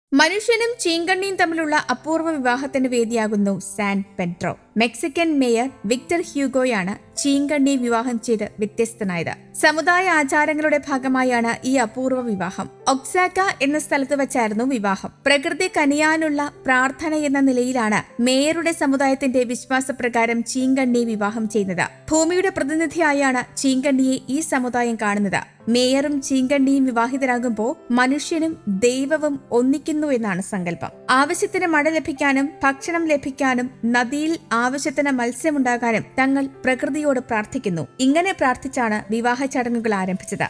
മനുഷ്യനും ചീങ്കണ്ണിയും തമ്മിലുള്ള അപൂർവ വിവാഹത്തിന് വേദിയാകുന്നു San Pedro Mexican mayor Victor ഹ്യൂഗോയാണ് ചീങ്കണ്ണി വിവാഹം ചെയ്ത് വ്യത്യസ്തനായത് സമുദായ ആചാരങ്ങളുടെ ഭാഗമായാണ് ഈ അപൂർവ വിവാഹം ഒക്സാക്ക എന്ന സ്ഥലത്ത് വെച്ചായിരുന്നു വിവാഹം പ്രകൃതി കനിയാനുള്ള പ്രാർത്ഥന എന്ന നിലയിലാണ് മേയറുടെ സമുദായത്തിന്റെ വിശ്വാസപ്രകാരം ചീങ്കണ്ണി വിവാഹം ചെയ്യുന്നത് ഭൂമിയുടെ പ്രതിനിധിയായാണ് ചീങ്കണ്ണിയെ ഈ സമുദായം കാണുന്നത് മേയറും ചീങ്കണ്ണിയും വിവാഹിതരാകുമ്പോൾ മനുഷ്യനും ദൈവവും ഒന്നിക്കുന്നു എന്നാണ് സങ്കല്പം ആവശ്യത്തിന് മഴ ലഭിക്കാനും ഭക്ഷണം ലഭിക്കാനും നദിയിൽ ആവശ്യത്തിന് മത്സ്യമുണ്ടാകാനും തങ്ങൾ പ്രകൃതിയോട് പ്രാർത്ഥിക്കുന്നു ഇങ്ങനെ പ്രാർത്ഥിച്ചാണ് വിവാഹ ചടങ്ങുകൾ ആരംഭിച്ചത്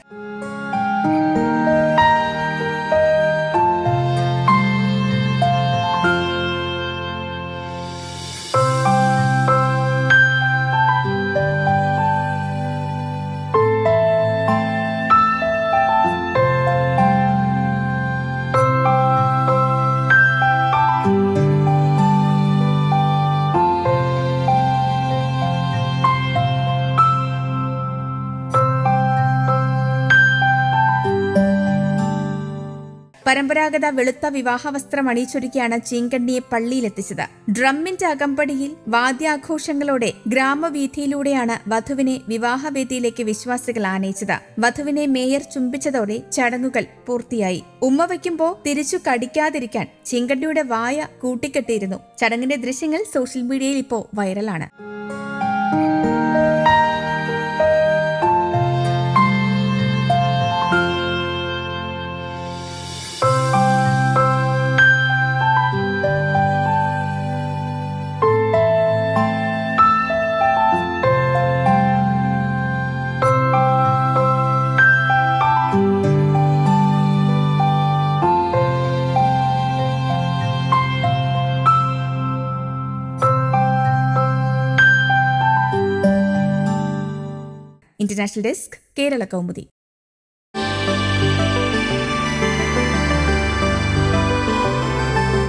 പരമ്പരാഗത വെളുത്ത വിവാഹവസ്ത്രം അണിയിച്ചൊരുക്കിയാണ് ചീങ്കണ്ണിയെ പള്ളിയിലെത്തിച്ചത് ഡ്രമ്മിന്റെ അകമ്പടിയിൽ വാദ്യാഘോഷങ്ങളോടെ ഗ്രാമവീഥിയിലൂടെയാണ് വധുവിനെ വിവാഹവേദിയിലേക്ക് വിശ്വാസികൾ ആനയിച്ചത് വധുവിനെ മേയർ ചുംബിച്ചതോടെ ചടങ്ങുകൾ പൂർത്തിയായി ഉമ്മ വയ്ക്കുമ്പോൾ തിരിച്ചു കടിക്കാതിരിക്കാൻ ചീങ്കണ്ണിയുടെ വായ കൂട്ടിക്കെട്ടിയിരുന്നു ചടങ്ങിന്റെ ദൃശ്യങ്ങൾ സോഷ്യൽ മീഡിയയിൽ ഇപ്പോൾ വൈറലാണ് ഇന്റർനാഷണൽ ഡെസ്ക് കേരള കൗമുദി